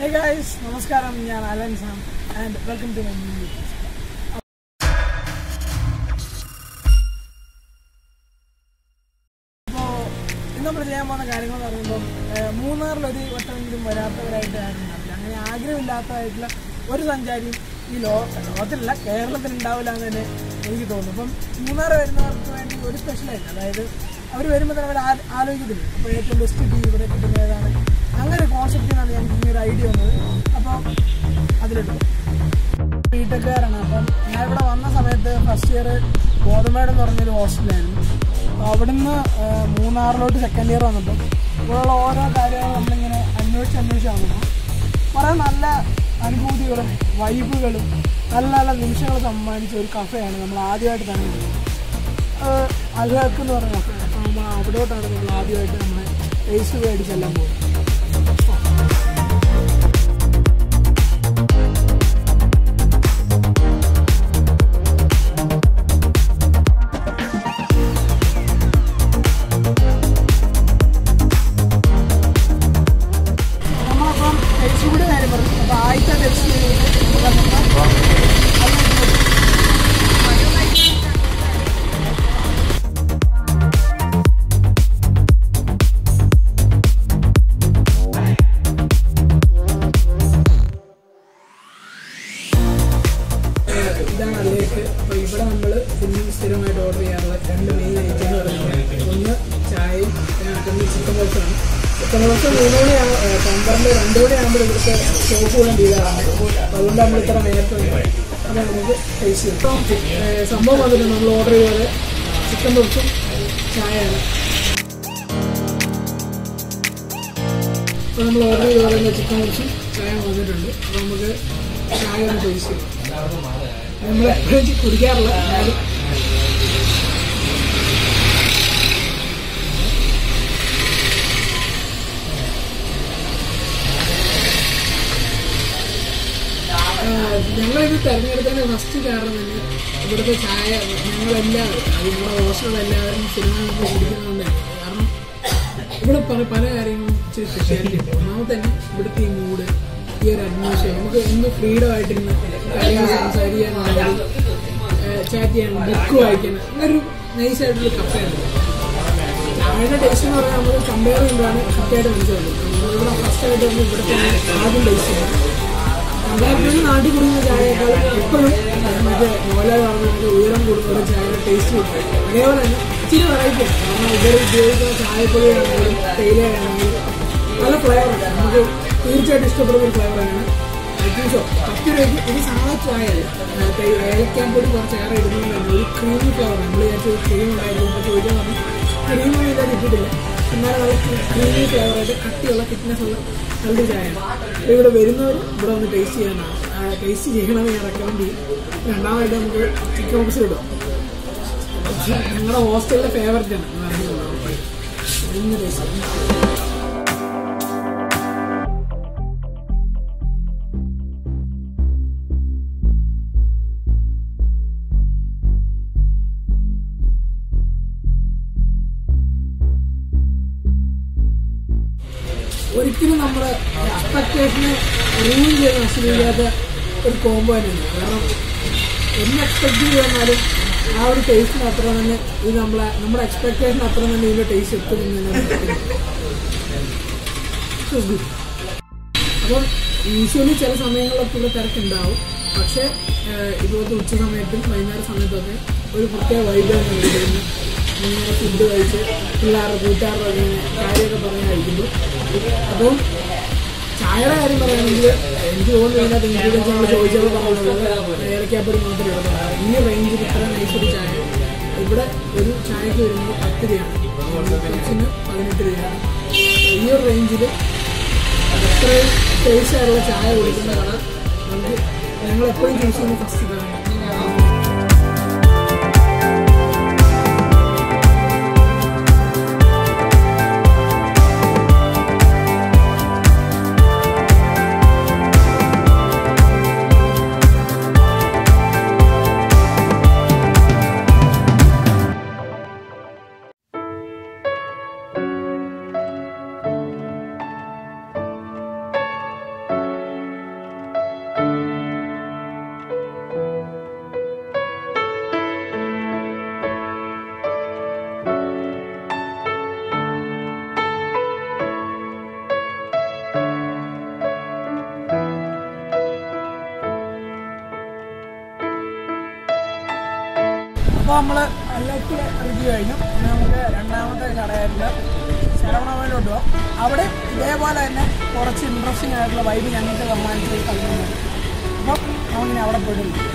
ഹേ guys നമസ്കാരം ഞാൻ Alan Sam and welcome to my new അപ്പോൾ ഇന്ന് നമ്മൾ ചെയ്യാൻ പോകുന്ന കാര്യങ്ങൾ എന്ന് പറയുമ്പോൾ മൂന്നാറിൽ ഒരു വട്ടമെങ്കിലും വരാത്തവരായിട്ട് ആരും ഉണ്ടാവില്ല അങ്ങനെ ആഗ്രഹമില്ലാത്തതായിട്ടുള്ള ഒരു സഞ്ചാരിയും ഈ ലോ ലോകത്തിലല്ല കേരളത്തിൽ ഉണ്ടാവില്ല എന്ന് തന്നെ എനിക്ക് തോന്നുന്നു അപ്പം മൂന്നാർ വരുന്നവർക്ക് വേണ്ടി ഒരു സ്പെഷ്യലായിട്ട് അതായത് അവർ വരുമ്പോൾ തന്നെ അവർ ആ- ആലോചിക്കത്തില്ല അപ്പോൾ ഏറ്റവും ബെസ്റ്റ് ടീ ഇവിടെ കിട്ടുന്ന ഏതാണ് അങ്ങനെ ഒരു കോൺസെപ്റ്റിനാണ് ഞങ്ങൾക്ക് ഈ ഒരു ഐഡിയ വന്നത് അപ്പോൾ അതിലിട്ടു ബിടെക്കുകാരാണ് അപ്പം ഞാൻ ഇവിടെ വന്ന സമയത്ത് ഫസ്റ്റ് ഇയർ ഗോതമ്പേട് എന്ന് പറഞ്ഞൊരു ഹോസ്റ്റലായിരുന്നു അപ്പോൾ അവിടുന്ന് ആ, മൂന്നാറിലോട്ട് സെക്കൻഡ് ഇയർ വന്നപ്പോൾ ഇവിടെയുള്ള ഓരോ കാര്യങ്ങളും നമ്മളിങ്ങനെ അന്വേഷിച്ച് അന്വേഷിച്ച് വന്നപ്പോൾ കുറേ നല്ല അനുഭൂതികളും വൈബുകളും നല്ല നല്ല നിമിഷങ്ങൾ സമ്മാനിച്ച ഒരു കഫേയാണ് നമ്മൾ ആദ്യമായിട്ട് തന്നെ അൽഹക്ക് എന്ന് പറഞ്ഞ കഫേ അപ്പോൾ നമ്മൾ അവിടോട്ടാണ് നമ്മൾ ആദ്യമായിട്ട് നമ്മൾ ടേസ്റ്റ് മേടിച്ചെല്ലാം പോകുന്നത് നമ്മളപ്പം ടേസ്റ്റ് കൂടി കാര്യം പറഞ്ഞു അപ്പോൾ ആദ്യത്തെ ടേസ്റ്റ് ഇതാണ് അതിലേക്ക് അപ്പോൾ ഇവിടെ നമ്മൾ ഫുഡിൽ സ്ഥിരമായിട്ട് ഓർഡർ ചെയ്യാറുള്ള രണ്ട് മെയിൻ ഐറ്റം എന്ന് പറയുന്നത് ഒന്ന് ചായയും പിന്നെ മറ്റൊന്ന് ചിക്കൻ പൾസാണ് ചിക്കൻ പൾസ് മൂന്ന് മണിയാണ് പന്ത്രണ്ട് രണ്ട് മണിയാകുമ്പോൾ ഇവിടുത്തെ ഷോപ്പ് കൂടെ തീരാറാണ് അപ്പോൾ അതുകൊണ്ട് നമ്മൾ ഇത്ര നേരത്തെ വന്നത്. അപ്പോൾ നമുക്ക് ടേസ്റ്റ് ചെയ്യും ഇപ്പം ഏഹ്, സംഭവം വന്നിട്ട് നമ്മൾ ഓർഡർ ചെയ്തത് ചിക്കൻ പൾസും ചായയാണ് അപ്പോൾ നമ്മൾ ഓർഡർ ചെയ്ത് പറയുന്ന ചിക്കൻ പൾസും ചായ വന്നിട്ടുണ്ട് അപ്പോൾ നമുക്ക് ചായ ഒന്ന് ടേസ്റ്റ് ചെയ്യാം നമ്മൾ എപ്പോഴും കുടിക്കാറില്ല എന്നാലും ഞങ്ങളിത് തിരഞ്ഞെടുത്തതിന് ഫസ്റ്റ് കാരണം തന്നെ ഇവിടുത്തെ ചായ ഞങ്ങളെല്ലാവരും അത് നമ്മുടെ ഹോസ്റ്റലെല്ലാവരും സിനിമ കുടിക്കുന്നതുകൊണ്ട് കാരണം ഇവിടെ പല പല കാര്യങ്ങളും ഇച്ചിരി സ്പെഷ്യാലിറ്റി ഉണ്ട് ഒന്നാമത് തന്നെ ഇവിടുത്തെ ഈ മൂഡ് ഈ ഒരു അറ്റ്മോസ്ഫിയർ നമുക്ക് എന്ത് ഫ്രീഡം ആയിട്ടിരുന്ന് കാര്യങ്ങൾ സംസാരിക്കാനാണെങ്കിലും ചാറ്റ് ചെയ്യാൻ ബുക്ക് വായിക്കാൻ അങ്ങനെ ഒരു നൈസ് ആയിട്ടുള്ള കഫയാണ് ചായയുടെ ടേസ്റ്റ് എന്ന് പറഞ്ഞാൽ നമ്മൾ കമ്പയർ ചെയ്യുമ്പോഴാണ് കറക്റ്റായിട്ട് മനസ്സിലാക്കുന്നത് നമ്മളിവിടെ ഫസ്റ്റ് ആയിട്ട് നമ്മൾ ഇവിടുത്തെ ആദ്യം ടേസ്റ്റ് ചെയ്യുന്നത് നമ്മളെപ്പോഴും നാട്ടിൽ കുടിക്കുന്ന ചായയേക്കാൾ എപ്പോഴും മറ്റേ മോലെ പറഞ്ഞ ഉയരം കൂടുന്ന ഒരു ചായയുടെ ടേസ്റ്റ് കിട്ടും അതേപോലെ തന്നെ ഇച്ചിരി വെറൈറ്റി ആണ് കാരണം ഇവിടെ ഉപയോഗിക്കുന്ന ചായപ്പൊടിയാണെങ്കിലും തേയിലയാണെങ്കിലും നല്ല ഫ്ലേവറാണ് നമുക്ക് തീർച്ചയായിട്ടും ഇഷ്ടപ്പെടുന്ന ഒരു ഫ്ലേവറാണ് ഷോ പത്ത് രൂപയ്ക്ക് ഇത് സാധാ ചായയല്ല ആ, തേ- ഏലക്കാൻ പൊടി കുറച്ച് ഏറെ ഇടുന്നത് തന്നെ ഒരു ക്രീമി ഫ്ലേവർ നമ്മൾ വിചാരിച്ചു ക്രീം ഉണ്ടായിരുന്നു ഇപ്പോൾ ചോദിക്കാൻ പറഞ്ഞു ക്രീമൊന്നും ഇല്ലാതെ ഇട്ടിട്ടില്ല എന്നാൽ നല്ല ക്രീമി ഫ്ലേവറായിട്ട് കട്ടിയുള്ള ഫിറ്റ്നസ് ഉള്ള നല്ലൊരു ചായയാണ് അപ്പോൾ ഇവിടെ വരുന്നവർ ഇവിടെ വന്ന് ടേസ്റ്റ് ചെയ്യാനാണ് ടേസ്റ്റ് ചെയ്യണമെന്ന് ഞാൻ റെക്കമെൻഡ് ചെയ്യും രണ്ടാമതായിട്ട് നമുക്ക് ചിക്കൻ ബോക്സ് കിട്ടും ഞങ്ങളുടെ ഹോസ്റ്റലിലെ ഫേവററ്റ് ആണ് എന്ന് ടേസ്റ്റ് ഒരിക്കലും നമ്മുടെ എക്സ്പെക്ടേഷനെ റൂൾ ചെയ്ത് നഷ്ടമില്ലാത്ത ഒരു കോംബോ തന്നെയാണ് കാരണം എന്ന് എക്സ്പെക്ട് ചെയ്ത് വന്നാലും ആ ഒരു ടേസ്റ്റിന് അത്ര തന്നെ ഇത് നമ്മളെ നമ്മുടെ എക്സ്പെക്ടേഷൻ അത്ര തന്നെ ഇതിന്റെ ടേസ്റ്റ് എത്തുന്നു അപ്പോൾ യൂഷ്വലി ചില സമയങ്ങളിലൊക്കെ ഇവിടെ തിരക്കുണ്ടാവും പക്ഷേ ഏഹ്, ഇതുപോലത്തെ ഉച്ച സമയത്തും വൈകുന്നേര സമയത്തൊക്കെ ഒരു പ്രത്യേക വൈബ് തന്നെ വരുന്നു ഇങ്ങനെ ഫുഡ് കഴിച്ച് പിള്ളേരുടെ കൂട്ടുകാരുടെ ഇങ്ങനെ കാര്യമൊക്കെ പറഞ്ഞ് കഴിക്കുന്നു അപ്പം ചായയുടെ കാര്യം പറയുകയാണെങ്കിൽ എനിക്ക് തോന്നുന്നു ഇതിനകത്ത് ഇൻഗ്രീഡിയൻസ് നമ്മൾ ചോദിച്ചപ്പോൾ പറഞ്ഞിട്ടുള്ളത് ഏലക്കാപ്പൊടി മാത്രമേ ഉള്ളൂ ഈ റേഞ്ചിൽ ഇത്ര നൈസൊരു ചായ ഇവിടെ ഒരു ചായക്ക് വരുന്നത് പത്ത് രൂപയാണ് കൊച്ചിന് പതിനെട്ട് രൂപയാണ് ഈ ഒരു റേഞ്ചിൽ അത്രയും ടേസ്റ്റ് ആയിട്ടുള്ള ചായ കുടിക്കുന്ന കട നമുക്ക് ഞങ്ങൾ എപ്പോഴും ചൂസ് ചെയ്യുന്ന ഫസ്റ്റ് ഇതാണ് അപ്പോൾ നമ്മൾ എല്ലാത്തിൽ റിവ്യൂ കഴിഞ്ഞു ഇനി നമുക്ക് രണ്ടാമത്തെ കടയായിട്ടുള്ള ശരവണമയിലോട്ട് പോകാം അവിടെ ഇതേപോലെ തന്നെ കുറച്ച് ഇൻട്രസ്റ്റിംഗ് ആയിട്ടുള്ള വൈബ് ഞങ്ങൾക്ക് സമ്മാനിച്ച് കളിക്കുന്നുണ്ട് അപ്പം നമുക്കിനി അവിടെ പോയിട്ട് നോക്കാം.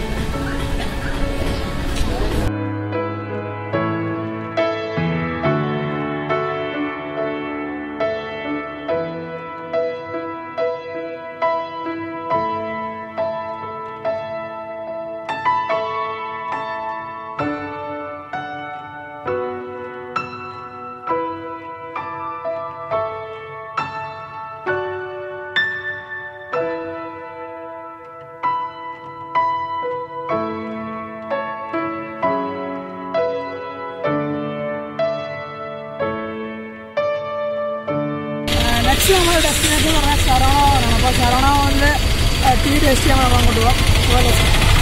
നെക്സ്റ്റ് നമ്മുടെ ഡെസ്റ്റിനേഷൻ എന്ന് പറഞ്ഞാൽ ശരണമാണ് അപ്പോൾ ശരണവനിൽ ടീ ടേസ്റ്റ് ചെയ്യാൻ നമ്മൾ അങ്ങോട്ട് പോകാം അതുപോലെ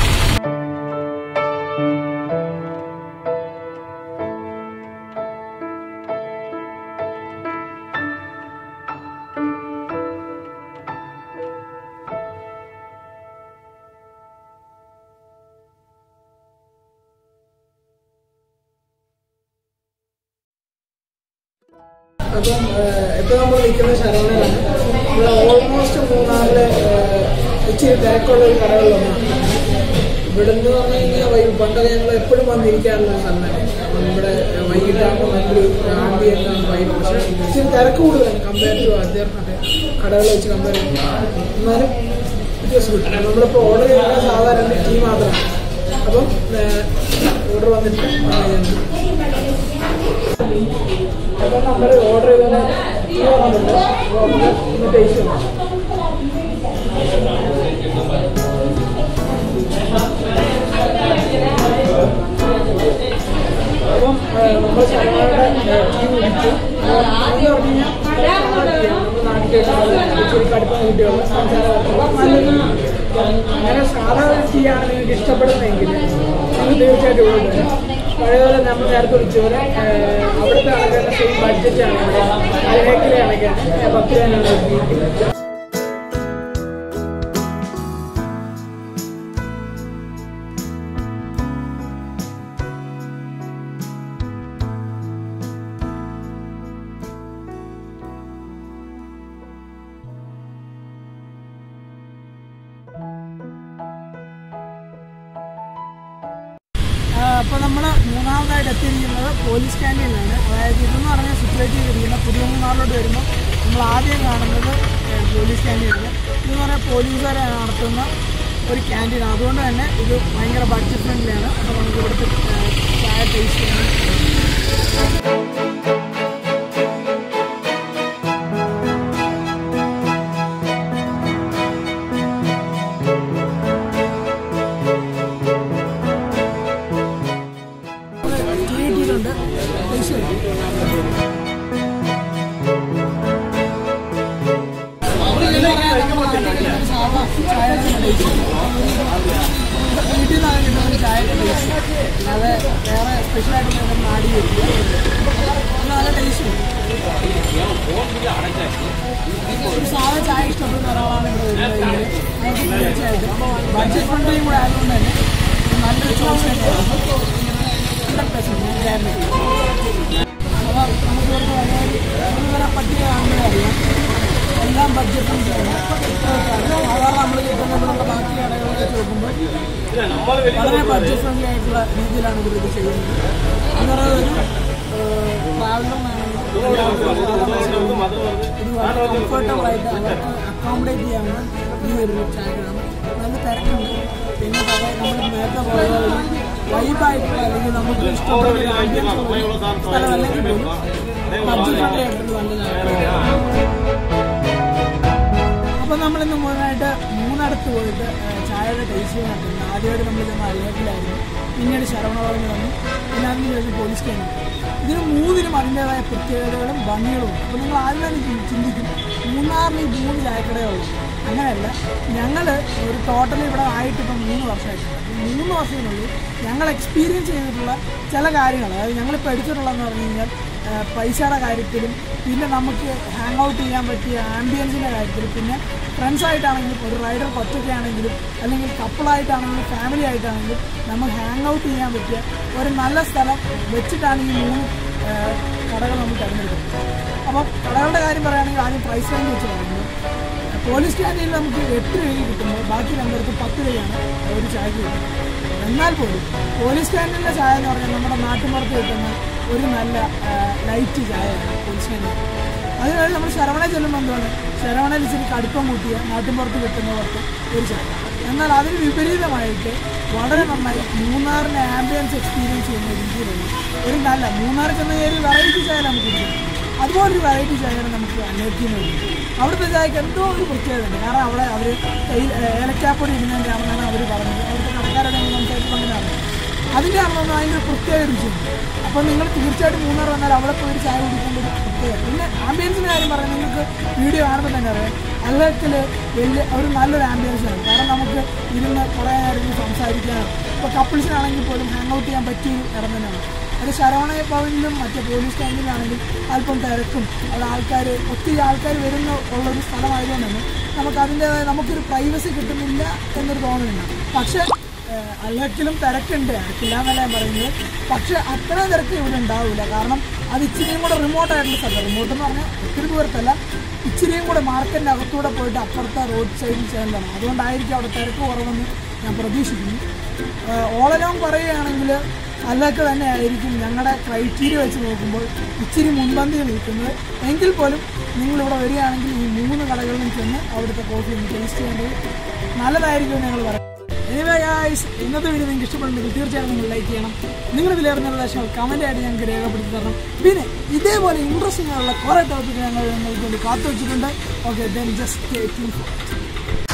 അപ്പം ഇപ്പോൾ നമ്മൾ നിൽക്കുന്ന ശരവണയിലാണ് ഇവിടെ ഓൾമോസ്റ്റ് മൂന്നാറിലെ ഇച്ചിരി തിരക്കുള്ള ഒരു കടകളിലൊന്നാണ് ഇവിടെ നിന്ന് പറഞ്ഞു കഴിഞ്ഞാൽ വൈ- പണ്ടൊക്കെ ഞങ്ങൾ എപ്പോഴും വന്നിരിക്കാറുള്ള ഒരു സ്ഥലമാണ് അപ്പം ഇവിടെ വൈകിട്ടാകുമ്പോൾ നല്ലൊരു ആംബിയൻസ് വൈബ് പക്ഷേ ഇച്ചിരി തിരക്ക് കൂടുതലാണ് കമ്പയർ ടു അതർ കടകൾ വെച്ച് കമ്പയർ ചെയ്യുമ്പോൾ എന്നാലും വ്യത്യാസം നമ്മളിപ്പോൾ ഓർഡർ ചെയ്യുന്നത് സാധാരണ ടീ മാത്രമാണ് അപ്പം ഓർഡർ വന്നിട്ട് അപ്പോൾ നമ്മൾ ഓർഡർ ചെയ്തത് ടീ വന്നിട്ടുണ്ട് അപ്പോൾ നമുക്ക് ഒന്ന് ടേസ്റ്റ് ചെയ്യാം അപ്പം നമ്മൾ ശർമ്മയുടെ ടീ കുടിച്ചു എന്ന് പറഞ്ഞു കഴിഞ്ഞാൽ നമ്മുടെ നാട്ടിൽ ഇച്ചിരി കടുപ്പം കുട്ടികൾ നല്ലൊരു അങ്ങനെ സാധാരണ ടീ ആണ് നിങ്ങൾക്ക് ഇഷ്ടപ്പെടുന്നതെങ്കിൽ നിങ്ങൾ തീർച്ചയായിട്ടും ഇവിടെ വരും. പഴയപോലെ നമ്മൾ നേരത്തെ വിളിച്ച പോലെ ഏഹ്, അവിടുത്തെ ആൾക്കാരുടെ സെയിം ബഡ്ജറ്റാണ് ഇവിടെ അരേക്കിലെ കണക്കാണ് പത്ത് രൂപയാണ് അപ്പോൾ നമ്മൾ മൂന്നാമതായിട്ട് എത്തിയിരിക്കുന്നത് പോലീസ് ക്യാൻറ്റീനിലാണ് അതായത് ഇതെന്ന് പറഞ്ഞാൽ സിറ്റുവേറ്റ് ചെയ്തിരിക്കുന്ന പുതിയ മൂന്നാറിലോട്ട് വരുമ്പോൾ നമ്മൾ ആദ്യം കാണുന്നത് ഏഹ്, പോലീസ് ക്യാൻറ്റീനാണ് ഇതെന്ന് പറഞ്ഞാൽ പോലീസുകാരെ നടത്തുന്ന ഒരു ക്യാൻറ്റീനാണ് അതുകൊണ്ട് തന്നെ ഇത് ഭയങ്കര ബഡ്ജറ്റ് ഫ്രണ്ട്ലിയാണ് അപ്പോൾ നമുക്ക് ഇവിടുത്തെ ഏഹ്, ചായ ടേസ്റ്റ് ചെയ്യാൻ ടീ കിട്ടിയിട്ടുണ്ട് ടേസ്റ്റ് ചെയ്യാം. സാധാ ചായ ടേസ്റ്റ് വീട്ടിൽ നിന്നാണ് കിട്ടുന്ന ചായ ടേസ്റ്റ് അല്ലാതെ വേറെ സ്പെഷ്യലായിട്ട് നമ്മൾ ആഡ് ചെയ്തില്ല നല്ല ടേസ്റ്റ് ഒരു സാധാ ചായ ഇഷ്ടപ്പെടുന്ന ഒരാളാണ് ഇവിടെ വരുന്നതെങ്കിൽ നമുക്ക് തീർച്ചയായിട്ടും ബഡ്ജറ്റ് ഫ്രണ്ട്ലിയും കൂടെ ആയതുകൊണ്ട് തന്നെ നല്ലൊരു ചോയ്സ് തന്നെയാണ് ഹൺഡ്രഡ് പെർസെൻറ്റ് ഞാൻ ഗ്യാരണ്ടി അപ്പോൾ നമുക്ക് ഇവിടുന്ന് വന്നാൽ ഇവരെ പറ്റി കാണുന്നത് അറിയാം എല്ലാം ബഡ്ജറ്റ് ഫ്രണ്ട്ലിയാണ് സാധാരണ നമ്മൾ കിട്ടുന്ന ഇവിടെയുള്ള ബാക്കി കടകളിൽ വെച്ച് നോക്കുമ്പോൾ വളരെ ബഡ്ജറ്റ് ഫ്രണ്ട്ലി ആയിട്ടുള്ള രീതിയിലാണ് ഇവർ ഇത് ചെയ്യുന്നത് എന്ന് പറയുന്നത് ഒരു ട്രാവലറിനാണെങ്കിൽ ഇത് വളരെ കംഫർട്ടബിൾ ആയിട്ട് അവർക്ക് അക്കോമഡേറ്റ് ചെയ്യാവുന്ന ഈ ഒരു ചായകളാണ് നല്ല തിരക്കുണ്ട് പിന്നെ പല നമ്മൾ നേരത്തെ പോയ വൈബായിട്ടുള്ള അല്ലെങ്കിൽ നമുക്ക് ഇഷ്ടപ്പെടുന്ന ഒരു ആംബിയൻസ് ഉള്ള സ്ഥലം അല്ലെങ്കിൽ പോലും ബഡ്ജറ്റ് ഫ്രണ്ട്ലി ആയിട്ടുള്ള നല്ല ചായകളാണ് അപ്പോൾ നമ്മളിന്ന് മുഴുവനായിട്ട് മൂന്നിടത്ത് പോയിട്ട് ഏഹ്, ചായയുടെ ടേസ്റ്റ് നടത്തുന്നു ആദ്യമായിട്ട് നമ്മൾ ചെന്ന് അറിയാത്തിലായിരുന്നു പിന്നീട് ശരവണവളഞ്ഞ് വന്നു പിന്നെ അതിന് ശേഷം പോലീസ് സ്റ്റേഷൻ ഇതിന് മൂന്നിനും അതിൻ്റെതായ പ്രത്യേകതകളും ഭംഗികളും ഉണ്ട് അപ്പോൾ നിങ്ങൾ ആദ്യം തന്നെ ചി- ചിന്തിക്കും മൂന്നാറിന് ഈ മൂന്ന് ചായക്കടയേ ഉള്ളൂ അങ്ങനെയല്ല ഞങ്ങൾ ഒരു ടോട്ടൽ ഇവിടെ ആയിട്ട് ഇപ്പം മൂന്ന് വർഷമായിട്ടുണ്ട് ഈ മൂന്ന് വർഷത്തിനുള്ളിൽ ഞങ്ങൾ എക്സ്പീരിയൻസ് ചെയ്തിട്ടുള്ള ചില കാര്യങ്ങൾ അതായത് ഞങ്ങളിപ്പോൾ എടുത്തിട്ടുള്ളതെന്ന് പറഞ്ഞു കഴിഞ്ഞാൽ ആ, പൈസയുടെ കാര്യത്തിലും പിന്നെ നമുക്ക് ഹാങ് ഔട്ട് ചെയ്യാൻ പറ്റിയ ആംബിയൻസിൻ്റെ കാര്യത്തിലും പിന്നെ ഫ്രണ്ട്സായിട്ടാണെങ്കിലും ഒരു റൈഡർ ഒറ്റയ്ക്കാണെങ്കിലും അല്ലെങ്കിൽ കപ്പിളായിട്ടാണെങ്കിലും ഫാമിലി ആയിട്ടാണെങ്കിലും നമുക്ക് ഹാങ് ഔട്ട് ചെയ്യാൻ പറ്റിയ ഒരു നല്ല സ്ഥലം വെച്ചിട്ടാണ് ഈ മൂന്ന് ആ, കടകൾ നമ്മൾ തിരഞ്ഞെടുക്കുന്നത് അപ്പം കടകളുടെ കാര്യം പറയുകയാണെങ്കിൽ ആദ്യം പ്രൈസ് റേഞ്ച് വെച്ച് പറയുന്നത് പോലീസ് സ്റ്റാൻഡിൽ നമുക്ക് എട്ട് രൂപയ്ക്ക് കിട്ടുമ്പോൾ ബാക്കി രണ്ടിടത്ത് പത്ത് രൂപയാണ് ഒരു ചായക്ക് കിട്ടുന്നത് എന്നാൽ പോലും പോലീസ് സ്റ്റാൻഡിലെ ചായ എന്ന് പറഞ്ഞാൽ നമ്മുടെ നാട്ടുമ്പുറത്ത് കിട്ടുന്ന ഒരു നല്ല ആ, ലൈറ്റ് ചായയാണ് പോലീസ് സ്റ്റാൻഡിൽ അത് കഴിഞ്ഞ് നമ്മൾ ശരവണ ചെല്ലുമ്പോൾ എന്താണ് ശരവണയിൽ ഇച്ചിരി കടുപ്പം കൂട്ടിയ നാട്ടിൻപുറത്ത് കിട്ടുന്നവർക്ക് ഒരു ചായ എന്നാൽ അതിന് വിപരീതമായിട്ട് വളരെ നന്നായി മൂന്നാറിൻ്റെ ആംബിയൻസ് എക്സ്പീരിയൻസ് ചെയ്യുന്ന രീതിയിലുള്ള ഒരു നല്ല മൂന്നാർ ചെന്ന ഒരു വെറൈറ്റി ചായ നമുക്ക് കിട്ടും അതുപോലൊരു വെറൈറ്റി ചായയാണ് നമുക്ക് അന്വേഷിക്കുന്നത് അവിടുത്തെ ചായക്ക് എന്തോ ഒരു പ്രത്യേകത ഉണ്ട് കാരണം അവിടെ അവർ ഏലക്കാപ്പൊടി ഇടുന്നതിൻ്റെ ആണെന്നാണ് അവർ പറഞ്ഞത് അവിടുത്തെ കടക്കാരുടെ സംസാരിച്ചപ്പോൾ അങ്ങനെയാണ് അതിൻ്റെ ആണെന്നൊന്നും അതിൻ്റെ ഒരു പ്രത്യേക രുചിയുണ്ട് അപ്പോൾ നിങ്ങൾ തീർച്ചയായിട്ടും മൂന്നാർ വന്നാൽ അവിടെ പോയി ഒരു ചായ കുടിക്കേണ്ട ഒരു പ്രത്യേകത പിന്നെ ആംബിയൻസിൻ്റെ കാര്യം പറഞ്ഞാൽ നിങ്ങൾക്ക് വീഡിയോ കാണുമ്പോൾ തന്നെ അറിയാം അല്ലത്തിൽ വലിയ ഒരു നല്ലൊരു ആംബിയൻസ് ആണ് കാരണം നമുക്ക് ഇരുന്ന് കുറേ നേരം ഇരുന്ന് സംസാരിക്കാനും ഇപ്പോൾ കപ്പിൾസിനാണെങ്കിൽ പോലും ഹാങ് ഔട്ട് ചെയ്യാൻ പറ്റിയ ഒരു ഇടം തന്നെയാണ് അത് ശരവണ ഭവനിലും മറ്റേ പോലീസ് സ്റ്റാൻഡിലാണെങ്കിൽ അല്പം തിരക്കും അവിടെ ആൾക്കാർ ഒത്തിരി ആൾക്കാർ വരുന്ന ഉള്ളൊരു സ്ഥലമായതുകൊണ്ട് തന്നെ നമുക്ക് അതിൻ്റെതായ നമുക്കൊരു പ്രൈവസി കിട്ടുന്നില്ല എന്നൊരു തോന്നലുണ്ട് പക്ഷേ ഏഹ്, അല്ലക്കിലും തിരക്കുണ്ട് തിരക്കില്ല എന്നല്ല ഞാൻ പറയുന്നത് പക്ഷെ അത്ര തിരക്ക് ഇവിടെ ഉണ്ടാവില്ല കാരണം അത് ഇച്ചിരിയും കൂടെ റിമോട്ട് ആയിട്ടുള്ള സ്ഥലം റിമോട്ട് എന്ന് പറഞ്ഞാൽ ഒത്തിരി ദൂരത്തല്ല ഇച്ചിരിയും കൂടെ മാർക്കറ്റിൻ്റെ അകത്തൂടെ പോയിട്ട് അപ്പുറത്തെ റോഡ് സൈഡിൽ ചെല്ലണം അതുകൊണ്ടായിരിക്കും അവിടെ തിരക്ക് കുറവെന്ന് ഞാൻ പ്രതീക്ഷിക്കുന്നു ഓളലോങ് പറയുകയാണെങ്കിൽ അല്ലൊക്കെ തന്നെ ആയിരിക്കും ഞങ്ങളുടെ ക്രൈറ്റീരിയ വെച്ച് നോക്കുമ്പോൾ ഇച്ചിരി മുൻപന്തിയിൽ നിൽക്കുന്നത് എങ്കിൽ പോലും നിങ്ങളിവിടെ വരികയാണെങ്കിൽ ഈ മൂന്ന് കടകളിലും ചെന്ന് അവിടുത്തെ കോഫി ഒന്ന് ടേസ്റ്റ് ചെയ്യേണ്ടത് നല്ലതായിരിക്കും ഞങ്ങൾ പറയാം എനിവേ ഗായ്സ് ഇന്നത്തെ വീഡിയോ നിങ്ങൾക്ക് ഇഷ്ടപ്പെടുന്നെങ്കിൽ തീർച്ചയായും നിങ്ങൾ ലൈക്ക് ചെയ്യണം നിങ്ങളുടെ വിലയേറുന്ന നിർദ്ദേശങ്ങൾ കമൻ്റ് ആയിട്ട് ഞങ്ങൾക്ക് രേഖപ്പെടുത്തി തരണം പിന്നെ ഇതേപോലെ ഇൻട്രസ്റ്റിംഗ് ആയുള്ള കുറേ ടോപ്പിക്ക് ഞങ്ങൾ നിങ്ങൾക്ക് വേണ്ടി കാത്തു വെച്ചിട്ടുണ്ട് ഓക്കെ ദെൻ ജസ്റ്റ്